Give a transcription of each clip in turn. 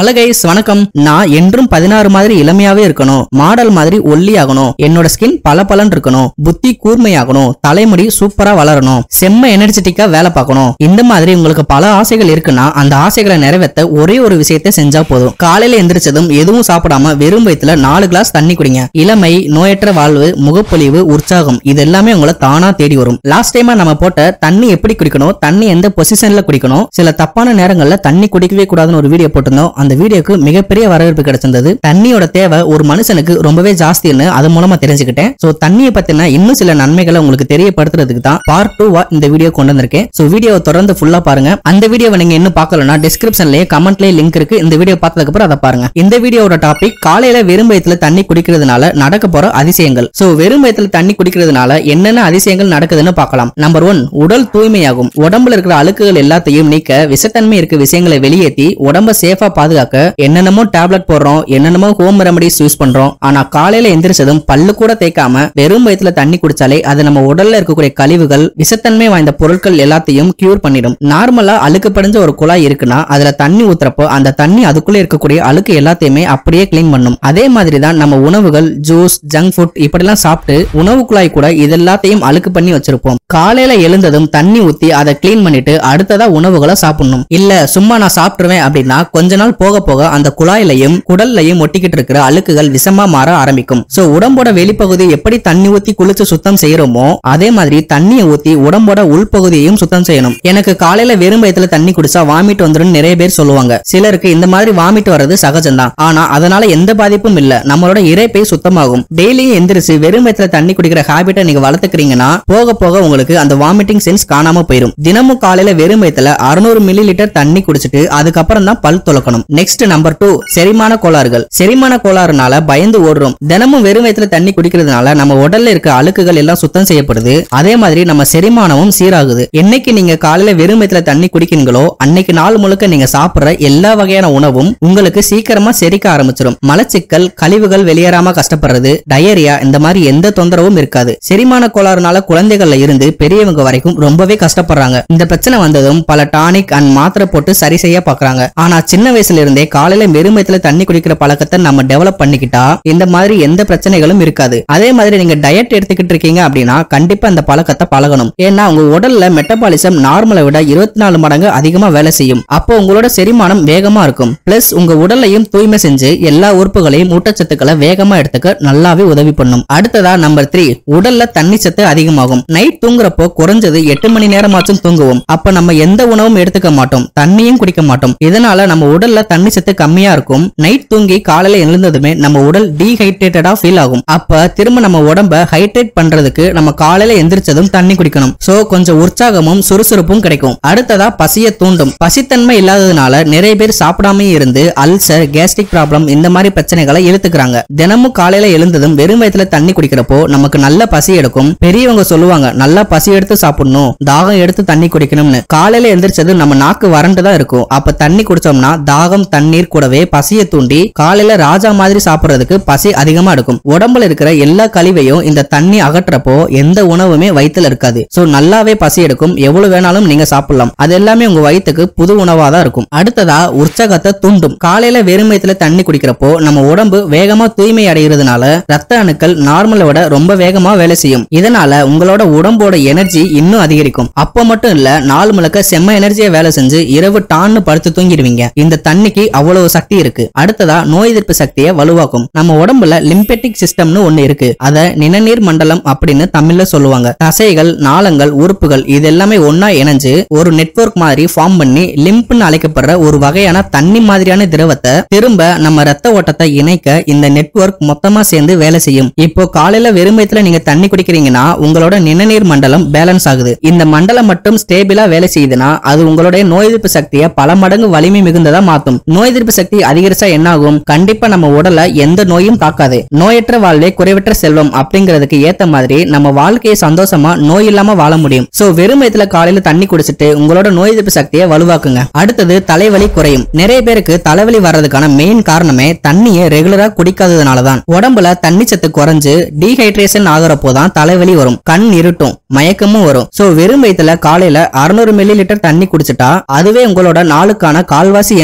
hello guys வணக்கம் நான் என்றும் பதினாறு மாதிரி இளமையாவே இருக்கணும் மாடல் மாதிரி ஒல்லி ஆகணும் என்னோட ஸ்கின் பல இருக்கணும் புத்தி கூர்மையாகணும் தலைமுடி சூப்பரா வளரணும் செம்ம எனர்ஜெட்டிக்கா வேலை பார்க்கணும் இந்த மாதிரி உங்களுக்கு பல ஆசைகள் இருக்குன்னா அந்த ஆசைகளை நிறைவேற்ற ஒரே ஒரு விஷயத்தை செஞ்சா போதும் காலையில எந்திரிச்சதும் எதுவும் சாப்பிடாம வெறும் வயித்துல நாலு கிளாஸ் தண்ணி குடிங்க இளமை நோயற்ற வாழ்வு முகப்பொலிவு உற்சாகம் இது எல்லாமே உங்களை தானா தேடி வரும் லாஸ்ட் டைமா நம்ம போட்ட தண்ணி எப்படி குடிக்கணும் தண்ணி எந்த பொசிஷன்ல குடிக்கணும் சில தப்பான நேரங்கள்ல தண்ணி குடிக்கவே கூடாதுன்னு ஒரு வீடியோ போட்டிருந்தோம் அந்த வீடியோக்கு மிகப்பெரிய வரவேற்பு கிடைச்சிருந்தது தண்ணியோட தேவை ஒரு மனுஷனுக்கு ரொம்பவே ஜாஸ்தின்னு அது மூலமா தெரிஞ்சுக்கிட்டேன் சோ தண்ணியை பத்தின இன்னும் சில நன்மைகளை உங்களுக்கு தெரியப்படுத்துறதுக்கு தான் பார்ட் டூவா இந்த வீடியோ கொண்டு வந்திருக்கேன் சோ வீடியோவை தொடர்ந்து ஃபுல்லா பாருங்க அந்த வீடியோவை நீங்க இன்னும் பார்க்கலனா டிஸ்கிரிப்ஷன்லயே கமெண்ட்லயே லிங்க் இருக்கு இந்த வீடியோ பார்த்ததுக்கு அப்புறம் அதை பாருங்க இந்த வீடியோவோட டாபிக் காலையில வெறும் வயித்துல தண்ணி குடிக்கிறதுனால நடக்க போற அதிசயங்கள் சோ வெறும் வயித்துல தண்ணி குடிக்கிறதுனால என்னென்ன அதிசயங்கள் நடக்குதுன்னு பார்க்கலாம் நம்பர் ஒன் உடல் தூய்மையாகும் உடம்புல இருக்கிற அழுக்குகள் எல்லாத்தையும் நீக்க விஷத்தன்மை இருக்க விஷயங்களை வெளியேற்றி உடம்ப சேஃபா பாதுகாக்க என்னென்னமோ டேப்லெட் போடுறோம் என்னென்னமோ ஹோம் ரெமடிஸ் யூஸ் பண்றோம் ஆனா காலையில எந்திரிச்சதும் பல்லு கூட தேய்க்காம வெறும் வயித்துல தண்ணி குடிச்சாலே அது நம்ம உடல்ல இருக்கக்கூடிய கழிவுகள் விஷத்தன்மை வாய்ந்த பொருட்கள் எல்லாத்தையும் கியூர் பண்ணிடும் நார்மலா அழுக்கு படிஞ்ச ஒரு குழாய் இருக்குன்னா அதுல தண்ணி ஊத்துறப்போ அந்த தண்ணி அதுக்குள்ள இருக்கக்கூடிய அழுக்கு எல்லாத்தையுமே அப்படியே கிளீன் பண்ணும் அதே மாதிரி தான் நம்ம உணவுகள் ஜூஸ் ஜங்க் ஃபுட் இப்படிலாம் சாப்பிட்டு உணவு குழாய் கூட இது எல்லாத்தையும் அழுக்கு பண்ணி வச்சிருப்போம் காலையில எழுந்ததும் தண்ணி ஊத்தி அதை கிளீன் பண்ணிட்டு அடுத்ததா உணவுகளை சாப்பிடணும் இல்ல சும்மா நான் சாப்பிட்டுருவேன் அப்படின்னா கொஞ்ச நாள் போக போக அந்த குழாயிலையும் குடல்லையும் ஒட்டிக்கிட்டு இருக்கிற அழுக்குகள் விஷமா மாற ஆரம்பிக்கும் சோ உடம்போட வெளிப்பகுதி எப்படி தண்ணி ஊத்தி குளிச்சு சுத்தம் செய்யறோமோ அதே மாதிரி தண்ணியை ஊத்தி உடம்போட உள்பகுதியையும் சுத்தம் செய்யணும் எனக்கு காலையில வெறும் வயித்துல தண்ணி குடிச்சா வாமிட் வந்துடும் நிறைய பேர் சொல்லுவாங்க சிலருக்கு இந்த மாதிரி வாமிட் வர்றது சகஜம்தான் ஆனா அதனால எந்த பாதிப்பும் இல்ல நம்மளோட இறைப்பை சுத்தமாகும் டெய்லியும் எந்திரிச்சு வெறும் வயித்துல தண்ணி குடிக்கிற ஹாபிட்டை நீங்க வளர்த்துக்கிறீங்கன்னா போக போக உங்களுக்கு அந்த வாமிட்டிங் சென்ஸ் காணாம போயிடும் தினமும் காலையில வெறும் வயித்துல அறுநூறு மில்லி லிட்டர் தண்ணி குடிச்சிட்டு அதுக்கப்புறம் தான் பல் துலக்கணும் நெக்ஸ்ட் நம்பர் டூ செரிமான கோளாறுகள் செரிமான கோளாறுனால பயந்து ஓடுறோம் தினமும் வெறும் வயித்துல தண்ணி குடிக்கிறதுனால நம்ம உடல்ல இருக்க அழுக்குகள் எல்லாம் சுத்தம் செய்யப்படுது அதே மாதிரி நம்ம செரிமானமும் சீராகுது என்னைக்கு நீங்க காலையில வெறும் வயித்துல தண்ணி குடிக்கிறீங்களோ அன்னைக்கு நாள் முழுக்க நீங்க சாப்பிடுற எல்லா வகையான உணவும் உங்களுக்கு சீக்கிரமா செரிக்க ஆரம்பிச்சிடும் மலச்சிக்கல் கழிவுகள் வெளியேறாம கஷ்டப்படுறது டயரியா இந்த மாதிரி எந்த தொந்தரவும் இருக்காது செரிமான கோளாறுனால குழந்தைகள்ல இருந்து பெரியவங்க வரைக்கும் ரொம்பவே கஷ்டப்படுறாங்க இந்த பிரச்சனை வந்ததும் பல டானிக் அண்ட் மாத்திரை போட்டு சரி செய்ய பாக்குறாங்க ஆனா சின்ன வயசுல இருந்தே காலையில வெறுமயத்துல தண்ணி குடிக்கிற பழக்கத்தை நம்ம டெவலப் பண்ணிக்கிட்டா இந்த மாதிரி எந்த பிரச்சனைகளும் இருக்காது அதே மாதிரி நீங்க டயட் எடுத்துக்கிட்டு இருக்கீங்க அப்படின்னா கண்டிப்பா இந்த பழக்கத்தை பழகணும் ஏன்னா உங்க உடல்ல மெட்டபாலிசம் நார்மலை விட இருபத்தி நாலு மடங்கு அதிகமா வேலை செய்யும் அப்போ உங்களோட செரிமானம் வேகமா இருக்கும் பிளஸ் உங்க உடலையும் தூய்மை செஞ்சு எல்லா உறுப்புகளையும் ஊட்டச்சத்துக்களை வேகமா எடுத்துக்க நல்லாவே உதவி பண்ணும் அடுத்ததா நம்பர் த்ரீ உடல்ல தண்ணி சத்து அதிகமாகும் நைட் தூங்குறப்போ குறைஞ்சது எட்டு மணி நேரமாச்சும் தூங்குவோம் அப்ப நம்ம எந்த உணவும் எடுத்துக்க மாட்டோம் தண்ணியும் குடிக்க மாட்டோம் இதனால நம்ம உடல்ல தண்ணி சத்து கம்மியா இருக்கும் நைட் தூங்கி காலையில எழுந்ததுமே நம்ம உடல் டீஹைட்ரேட்டடா ஃபீல் ஆகும் அப்ப திரும்ப நம்ம உடம்ப ஹைட்ரேட் பண்றதுக்கு நம்ம காலையில எந்திரிச்சதும் தண்ணி குடிக்கணும் சோ கொஞ்சம் உற்சாகமும் சுறுசுறுப்பும் கிடைக்கும் அடுத்ததா பசிய தூண்டும் பசித்தன்மை இல்லாததுனால நிறைய பேர் சாப்பிடாம இருந்து அல்சர் கேஸ்ட்ரிக் ப்ராப்ளம் இந்த மாதிரி பிரச்சனைகளை இழுத்துக்கிறாங்க தினமும் காலையில எழுந்ததும் வெறும் வயித்துல தண்ணி குடிக்கிறப்போ நமக்கு நல்ல பசி எடுக்கும் பெரியவங்க சொல்லுவாங்க நல்லா பசி எடுத்து சாப்பிடணும் தாகம் எடுத்து தண்ணி குடிக்கணும்னு காலையில எந்திரிச்சது நம்ம நாக்கு வறண்டு தான் இருக்கும் அப்ப தண்ணி குடிச்சோம்னா தாகம் தண்ணீர் கூடவே பசியை தூண்டி காலையில ராஜா மாதிரி சாப்பிடுறதுக்கு பசி அதிகமா எடுக்கும் உடம்புல இருக்கிற எல்லா கழிவையும் இந்த தண்ணி அகற்றப்போ எந்த உணவுமே வயித்துல இருக்காது சோ நல்லாவே பசி எடுக்கும் எவ்வளவு வேணாலும் நீங்க சாப்பிடலாம் அது எல்லாமே உங்க வயித்துக்கு புது உணவா தான் இருக்கும் அடுத்ததா உற்சாகத்தை தூண்டும் காலையில வெறும் வயித்துல தண்ணி குடிக்கிறப்போ நம்ம உடம்பு வேகமா தூய்மை அடைகிறதுனால ரத்த அணுக்கள் நார்மலை விட ரொம்ப வேகமா வேலை செய்யும் இதனால உங்களோட உடம்போட எனர்ஜி இன்னும் அதிகரிக்கும் அப்போ மட்டும் இல்ல நாள் முழுக்க செம்ம எனர்ஜியை வேலை செஞ்சு இரவு டான்னு படுத்து தூங்கிடுவீங்க இந்த தண்ணிக்கு அவ்வளவு சக்தி இருக்கு அடுத்ததா நோய் எதிர்ப்பு சக்தியை வலுவாக்கும் நம்ம உடம்புல லிம்பெட்டிக் சிஸ்டம்னு ஒண்ணு இருக்கு அத நிணநீர் மண்டலம் அப்படின்னு தமிழ்ல சொல்லுவாங்க தசைகள் நாளங்கள் உறுப்புகள் இது எல்லாமே ஒன்னா இணைஞ்சு ஒரு நெட்வொர்க் மாதிரி ஃபார்ம் பண்ணி லிம்ப்னு அழைக்கப்படுற ஒரு வகையான தண்ணி மாதிரியான திரவத்தை திரும்ப நம்ம ரத்த ஓட்டத்தை இணைக்க இந்த நெட்வொர்க் மொத்தமா சேர்ந்து வேலை செய்யும் இப்போ காலையில வெறுமயத்துல நீங்க தண்ணி குடிக்கிறீங்கன்னா உங்களோட நிணநீர் மண்டலம் பேலன்ஸ் ஆகுது இந்த மண்டலம் மட்டும் ஸ்டேபிளா வேலை செய்யுதுன்னா அது உங்களுடைய நோய் எதிர்ப்பு சக்தியை பல மடங்கு வலிமை மிகுந்ததா மாத்தும் நோய் எதிர்ப்பு சக்தி அதிகரிச்சா என்ன ஆகும் கண்டிப்பா நம்ம உடலை எந்த நோயும் தாக்காது நோயற்ற வாழ்வே குறைவற்ற செல்வம் அப்படிங்கிறதுக்கு ஏத்த மாதிரி நம்ம வாழ்க்கையை சந்தோஷமா நோய் இல்லாம வாழ முடியும் சோ வெறும் வயித்துல காலையில தண்ணி குடிச்சிட்டு உங்களோட நோய் எதிர்ப்பு சக்தியை வலுவாக்குங்க அடுத்தது தலைவலி குறையும் நிறைய பேருக்கு தலைவலி வர்றதுக்கான மெயின் காரணமே தண்ணியை ரெகுலரா குடிக்காததுனால தான் உடம்புல தண்ணி சத்து குறைஞ்சு டீஹைட்ரேஷன் ஆகுறப்போ தான் தலைவலி வரும் கண் இருட்டும் மயக்கமும் வரும் சோ வெறும் வயித்துல காலையில 600 மில்லி லிட்டர் தண்ணி குடிச்சிட்டா அதுவே உங்களோட நாளுக்கான கால்வாசி எனர்ஜியை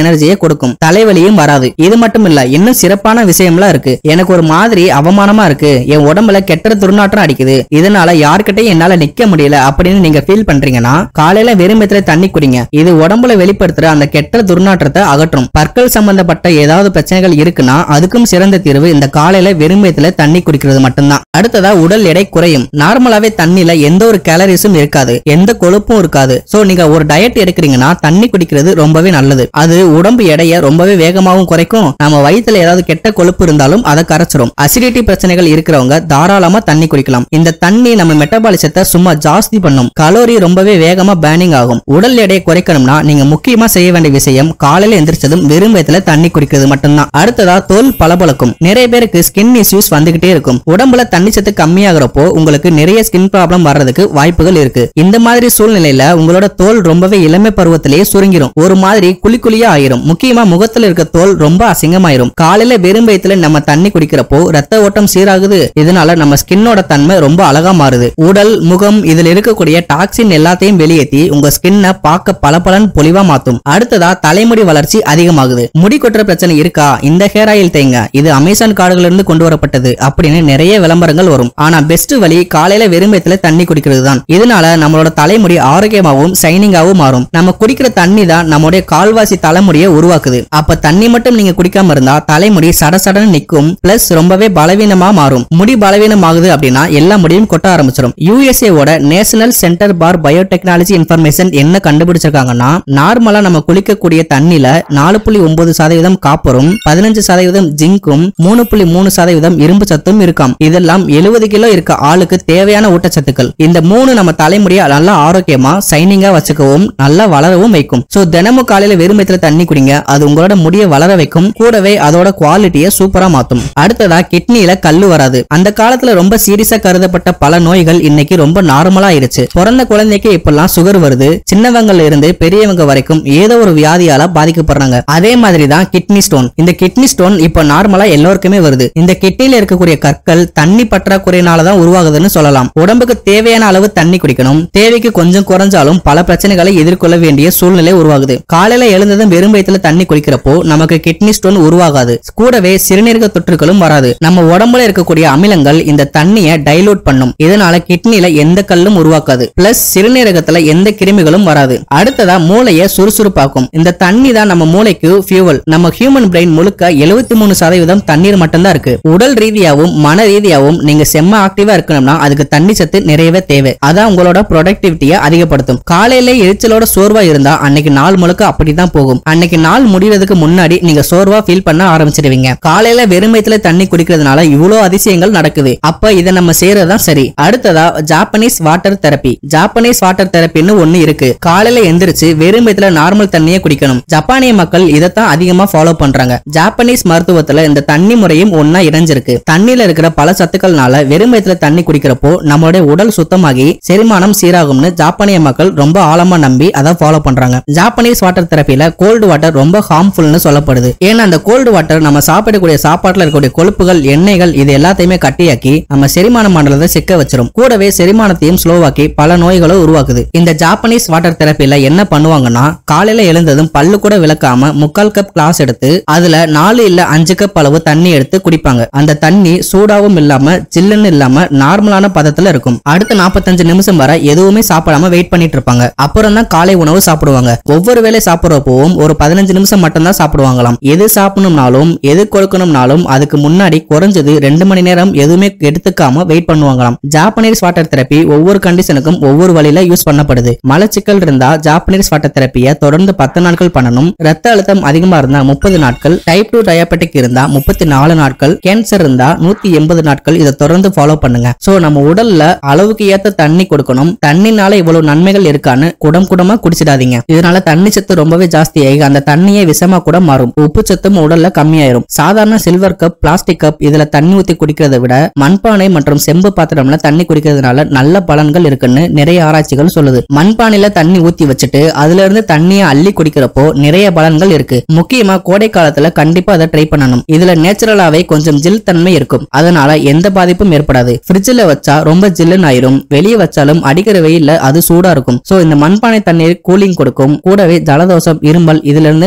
கொடுக்கும் தலைவலியும் வராது இது மட்டும் இல்ல இன்னும் சிறப்பான விஷயம்லாம் இருக்கு எனக்கு ஒரு மாதிரி அவமானமா இருக்கு என் உடம்புல கெட்ட துர்நாற்றம் அடிக்குது இதனால யார்கிட்டயும் என்னால நிக்க முடியல அப்படின்னு நீங்க ஃபீல் பண்றீங்கன்னா காலையில வெறுமத்துல தண்ணி குடிங்க இது உடம்புல வெளிப்படுத்துற அந்த கெட்ட துர்நாற்றத்தை அகற்றும் பற்கள் சம்பந்தப்பட்ட ஏதாவது பிரச்சனைகள் இருக்குன்னா அதுக்கும் சிறந்த தீர்வு இந்த காலையில வெறுமயத்துல தண்ணி குடிக்கிறது மட்டும்தான் அடுத்ததா உடல் எடை குறையும் நார்மலாவே தண்ணில எந்த ஒரு கேலரிஸும் இருக்காது எந்த கொழுப்பும் இருக்காது சோ நீங்க ஒரு டயட் எடுக்கிறீங்கன்னா தண்ணி குடிக்கிறது ரொம்பவே நல்லது அது உடம்பு எடைய ரொம்பவே வேகமாகவும் குறைக்கும் நம்ம வயித்துல ஏதாவது கெட்ட கொழுப்பு இருந்தாலும் அதை கரைச்சிரும் அசிடிட்டி பிரச்சனைகள் இருக்கிறவங்க தாராளமா தண்ணி குடிக்கலாம் இந்த தண்ணி நம்ம மெட்டபாலிசத்தை சும்மா ஜாஸ்தி பண்ணும் கலோரி ரொம்பவே வேகமா பேர்னிங் ஆகும் உடல் எடையை குறைக்கணும்னா நீங்க முக்கியமா செய்ய வேண்டிய விஷயம் காலையில எந்திரிச்சதும் வெறும் வயத்துல தண்ணி குடிக்கிறது மட்டும்தான் அடுத்ததா தோல் பளபளக்கும் நிறைய பேருக்கு ஸ்கின் இஷ்யூஸ் வந்துகிட்டே இருக்கும் உடம்புல தண்ணி சத்து கம்மியாகிறப்போ உங்களுக்கு நிறைய ஸ்கின் ப்ராப்ளம் வர்றதுக்கு வாய்ப்புகள் இருக்கு இந்த மாதிரி சூழ்நிலையில உங்களோட தோல் ரொம்பவே இளமை பருவத்திலேயே சுருங்கிரும் ஒரு மாதிரி குழி குழியா ஆயிரும் முக்கியமா முகத்துல இருக்க தோல் ரொம்ப அசிங்கமாயிரும் காலையில வெறும் வயித்துல நம்ம தண்ணி குடிக்கிறப்போ ரத்த ஓட்டம் சீராகுது இதனால நம்ம ஸ்கின்னோட தன்மை ரொம்ப அழகா மாறுது உடல் முகம் இதுல இருக்கக்கூடிய டாக்ஸின் எல்லாத்தையும் வெளியேற்றி உங்க ஸ்கின்னை பார்க்க பளபளன்னு பொலிவா மாத்தும் அடுத்ததா தலைமுடி வளர்ச்சி அதிகமாகுது முடி கொட்டுற பிரச்சனை இருக்கா இந்த ஹேர் ஆயில் தேங்க இது அமேசான் காடுகள்ல இருந்து கொண்டு வரப்பட்டது அப்படின்னு நிறைய விளம்பரங்கள் வரும் ஆனா பெஸ்ட் வழி காலையில வெறுமயத்துல தண்ணி குடிக்கிறது தான் இதனால நம்மளோட தலைமுடி ஆரோக்கியமாகவும் ஷைனிங்காவும் மாறும் நம்ம குடிக்கிற தண்ணி தான் நம்முடைய கால்வாசி தலைமுடியை உருவாக்குது அப்ப தண்ணி மட்டும் நீங்க குடிக்காம இருந்தா தலைமுடி சடசடன்னு நிக்கும் பிளஸ் ரொம்பவே பலவீனமா மாறும் முடி பலவீனமாகுது அப்படின்னா எல்லா முடியும் கொட்ட ஆரம்பிச்சிடும் USA ஓட national centre for biotechnology information என்ன கண்டுபிடிச்சிருக்காங்கன்னா நார்மலா நம்ம குளிக்கக்கூடிய தண்ணில நாலு புள்ளி ஒன்பது சதவீதம் காப்பரும் பதினஞ்சு சதவீதம் ஜிங்கும் மூணு புள்ளி மூணு சதவீதம் இரும்பு சத்தும் இருக்காம் இதெல்லாம் எழுபது கிலோ இருக்க ஆளுக்கு தேவையான ஊட்டச்சத்துக்கள் இந்த மூணு நம்ம தலைமுடியை நல்லா ஆரோக்கியமா சைனிங்கா வச்சுக்கவும் நல்லா வளரவும் வைக்கும் சோ தினமும் காலையில வெறுமயத்துல தண்ணி குடிங்க அது உங்களோட முடியை வளர வைக்கும் கூடவே அதோட குவாலிட்டியை சூப்பரா மாத்தும் அடுத்ததா கிட்னில கல்லு வராது அந்த காலத்துல ரொம்ப சீரியஸா கருதப்பட்ட பல நோய்கள் இன்னைக்கு ரொம்ப நார்மலா ஆயிருச்சு பிறந்த குழந்தைக்கு இப்பெல்லாம் சுகர் வருது சின்னவங்கல இருந்து பெரியவங்க வரைக்கும் ஏதோ ஒரு வியாதியால பாதிக்கப்படுறாங்க அதே மாதிரி தான் கிட்னி ஸ்டோன் இந்த கிட்னி ஸ்டோன் இப்போ நார்மலா எல்லோருக்குமே வருது இந்த கிட்னில இருக்கக்கூடிய கற்கள் தண்ணி பற்றாக்குறையினால தான் உருவாகுதுன்னு சொல்லலாம் உடம்புக்கு தேவையான அளவு தண்ணி குடிக்கணும் தேவைக்கு கொஞ்சம் குறைஞ்சாலும் பல பிரச்சனைகளை எதிர்கொள்ள வேண்டிய சூழ்நிலை உருவாகுது காலையில எழுந்ததும் வெறும் வயித்துல தண்ணி குடிக்கிறப்போ நமக்கு கிட்னி ஸ்டோன் உருவாகாது கூடவே சிறுநீரக தொற்றுகளும் வராது நம்ம உடம்புல இருக்கக்கூடிய அமிலங்கள் இந்த தண்ணியை டைலூட் பண்ணும் இதனால கிட்னில எந்த கல்லும் உருவாக்காது பிளஸ் சிறுநீரகத்துல எந்த கிருமிகளும் வராது அடுத்ததா மூளையை சுறுசுறுப்பாக்கும் இந்த தண்ணி தான் நம்ம மூளைக்கு ஃபியூவல் நம்ம ஹியூமன் பிரெயின் முழுக்க எழுபத்தி மூணு சதவீதம் தண்ணீர் மட்டும்தான் இருக்கு உடல் ரீதியாவும் மன ரீதியாவும் நீங்க செம்ம ஆக்டிவா இருக்கணும்னா அதுக்கு தண்ணி சத்து நிறையவே தேவை அதான் உங்களோட ப்ரொடக்டிவிட்டியை அதிகப்படுத்தும் காலையில எரிச்சலோட சோர்வா இருந்தா அன்னைக்கு நாள் முழுக்க அப்படிதான் போகும் அன்னைக்கு நாள் முடியறதுக்கு முன்னாடி நீங்க சோர்வா ஃபீல் பண்ண ஆரம்பிச்சிடுவீங்க காலையில வெறுமைத்துல தண்ணி குடிக்கிறதுனால இவ்வளவு அதிசயங்கள் நடக்குது அப்ப இதை நம்ம செய்யறதுதான் சரி அடுத்ததா Japanese water therapy Japanese water தெரப்பின்னு ஒண்ணு இருக்கு காலையில எந்திரிச்சு வெறுமைத்துல நார்மல் தண்ணியை குடிக்கணும் ஜப்பானிய மக்கள் இதைத்தான் அதிகமா ஃபாலோ பண்றாங்க ஜாப்பனீஸ் மருத்துவத்துல இந்த தண்ணி முறையும் ஒன்னா இணைஞ்சிருக்கு தண்ணியில இருக்கிற பல சத்துக்கள்னால வெறுமைத்துல தண்ணி குடிக்கிறப்போ நம்மளுடைய உடல் சுத்தமாகி செரிமானம் சீராகும்னு ஜாப்பானிய மக்கள் ரொம்ப ஆழமா நம்பி அதை ஃபாலோ பண்றாங்க ஜாப்பனீஸ் வாட்டர் தெரப்பில கோல்டு வாட்டர் ரொம்ப ஹார்ம்ஃபுல்னு சொல்லப்படுது ஏன்னா அந்த கோல்டு வாட்டர் நம்ம சாப்பிடக்கூடிய சாப்பாட்டுல இருக்கக்கூடிய கொழுப்புகள் எண்ணெய்கள் இது எல்லாத்தையுமே கட்டியாக்கி நம்ம செரிமான மண்டலத்தை சிக்க வச்சிரும் கூடவே செரிமானத்தையும் ஸ்லோவாக்கி பல நோய்களை உருவாக்குது இந்த ஜாப்பனீஸ் வாட்டர் தெரப்பில என்ன பண்ணுவாங்கன்னா காலையில எழுந்ததும் பல்லு கூட விளக்காம முக்கால் கப் கிளாஸ் எடுத்து அதுல நாலு இல்ல அஞ்சு கப் அளவு தண்ணி எடுத்து குடிப்பாங்க அந்த தண்ணி சூடாவும் இல்லாம ஜில்லுன்னு இல்லாம நார்மலான பதத்துல இருக்கும் அடுத்த 45 நிமிஷம் வரை எதுவுமே சாப்பிடாம வெயிட் பண்ணிட்டு இருப்பாங்க அப்புறம் தான் காலை உணவு சாப்பிடுவாங்க ஒவ்வொரு வேளை சாப்பிடுறப்பவும் ஒரு பதினஞ்சு நிமிஷம் மட்டும் தான் சாப்பிடுவாங்களாம் எது சாப்பிடணும்னாலும் எது கொடுக்கணும்னாலும் அதுக்கு முன்னாடி குறைஞ்சது ரெண்டு மணி நேரம் எதுவுமே எடுத்துக்காம வெயிட் பண்ணுவாங்களாம் ஜாப்பனீஸ் வாட்டர் தெரப்பி ஒவ்வொரு கண்டிஷனுக்கும் ஒவ்வொரு வழியில யூஸ் பண்ணப்படுது மலச்சிக்கல் இருந்தா ஜாப்பனீஸ் வாட்டர் தெரப்பியை தொடர்ந்து பத்து நாட்கள் பண்ணணும் ரத்த அழுத்தம் அதிகமா இருந்தா முப்பது நாட்கள் டைப் டூ டயபெட்டிக் இருந்தா முப்பத்தி நாலு நாட்கள் கேன்சர் இருந்தா நூத்தி எண்பது நாட்கள் இதை தொடர்ந்து ஃபாலோ பண்ணுங்க சோ நம்ம உடல்ல அளவுக்கு ஏத்த தண்ணி கொடுக்கணும் தண்ணினால இவ்வளவு நன்மைகள் இருக்கான்னு குடம் குடமா குடிச்சிடாதீங்க இதனால தண்ணி சத்து ரொம்பவே ஜாஸ்தியாகி அந்த தண்ணியே விஷமா கூட மாறும் உப்பு சத்தும் உடல்ல கம்மியாயிரும் சாதாரண சில்வர் கப் பிளாஸ்டிக் கப் இதுல தண்ணி ஊத்தி குடிக்கிறதை விட மண்பானை மற்றும் செம்பு பாத்திரம்ல தண்ணி குடிக்கிறதுனால நல்ல பலன்கள் இருக்குன்னு நிறைய ஆராய்ச்சிகள் சொல்லுது மண்பானையில தண்ணி ஊத்தி வச்சுட்டு அதுல இருந்து தண்ணியை அள்ளி குடிக்கிறப்போ நிறைய பலன்கள் இருக்கு முக்கியமா கோடை காலத்துல கண்டிப்பா அதை ட்ரை பண்ணணும் இதுல நேச்சுரலாவே கொஞ்சம் ஜில் தன்மை இருக்கும் அதனால எந்த பாதிப்பும் ஏற்படாது ஃப்ரிட்ஜ்ல வச்சா ரொம்ப ஜில்லுன்னு ஆயிரும் வெளியே வச்சாலும் அடிக்கிற வெயில்ல அது சூடா இருக்கும் சோ இந்த மண்பானை தண்ணீர் கூலிங் கொடுக்கும் கூடவே ஜலதோஷம் இருமல் இதுல இருந்து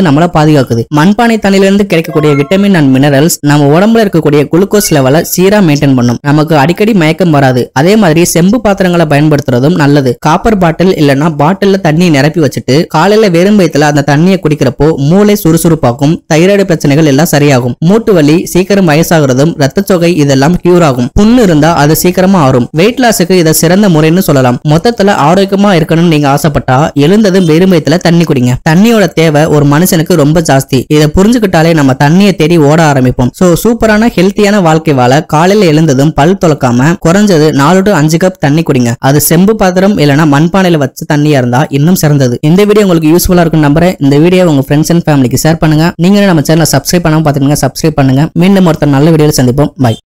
நம்மள பாதுகாக்குது மண்பானை தண்ணியிலிருந்து கிடைக்கக்கூடிய விட்டமின் அண்ட் மினரல்ஸ் நம்ம உடம்புல இருக்கக்கூடிய குளுக்கோஸ் லெவலை சீரா மெயின்டைன் பண்ணும் நமக்கு அடிக்கடி மயக்கம் வராது அதே மாதிரி செம்பு பாத்திரங்களை பயன்படுத்துறதும் நல்லது காப்பர் பாட்டில் இல்லனா பாட்டில்ல தண்ணி நிரப்பி வச்சுட்டு காலையில வெறும் வயித்துல அந்த தண்ணியை குடிக்கிறப்போ மூளை சுறுசுறுப்பாக்கும் தைராய்டு பிரச்சனைகள் எல்லாம் சரியாகும் மூட்டு வலி சீக்கிரம் வயசாகிறதும் ரத்தச்சோகை இதெல்லாம் கியூர் ஆகும் புண்ணு இருந்தா அது சீக்கிரமா ஆறும் வெயிட் லாஸுக்கு இதை சிறந்த முறைன்னு சொல்லலாம் மொத்தத்துல ஆரோக்கியமா இருக்கணும்னு நீங்க ஆசைப்பட்டா எழுந்ததும் வெறும் வயித்துல தண்ணி குடிங்க தண்ணியோட தேவை ஒரு மனுஷனுக்கு ரொம்ப ஜாஸ்தி இதை புரிஞ்சுக்கிட்டாலே நம்ம தண்ணியை தேடி ஓட ஆரம்பிப்போம் சோ சூப்பரான ஹெல்த்தியான வாழ்க்கை வாழ காலையில எழுந்ததும் பல் துளக்காம குறைஞ்சது நாலு டு அஞ்சு கப் தண்ணி குடிங்க அது செம்பு பாத்திரம் இல்லனா மண்பானையில வச்ச தண்ணியா இருந்தா இன்னும் சிறந்தது இந்த வீடியோ உங்களுக்கு யூஸ்ஃபுல்லா இருக்கும் நம்புறேன் இந்த வீடியோ உங்க ஃப்ரெண்ட்ஸ் அண்ட் ஃபேமிலிக்கு ஷேர் பண்ணுங்க நீங்க நம்ம சேனலை சப்ஸ்கிரைப் பண்ணாம பாத்துக்கங்க சப்ஸ்கிரைப் பண்ணுங்க மீண்டும் ஒருத்தர் நல்ல வீடியோல சந்திப்போம் பை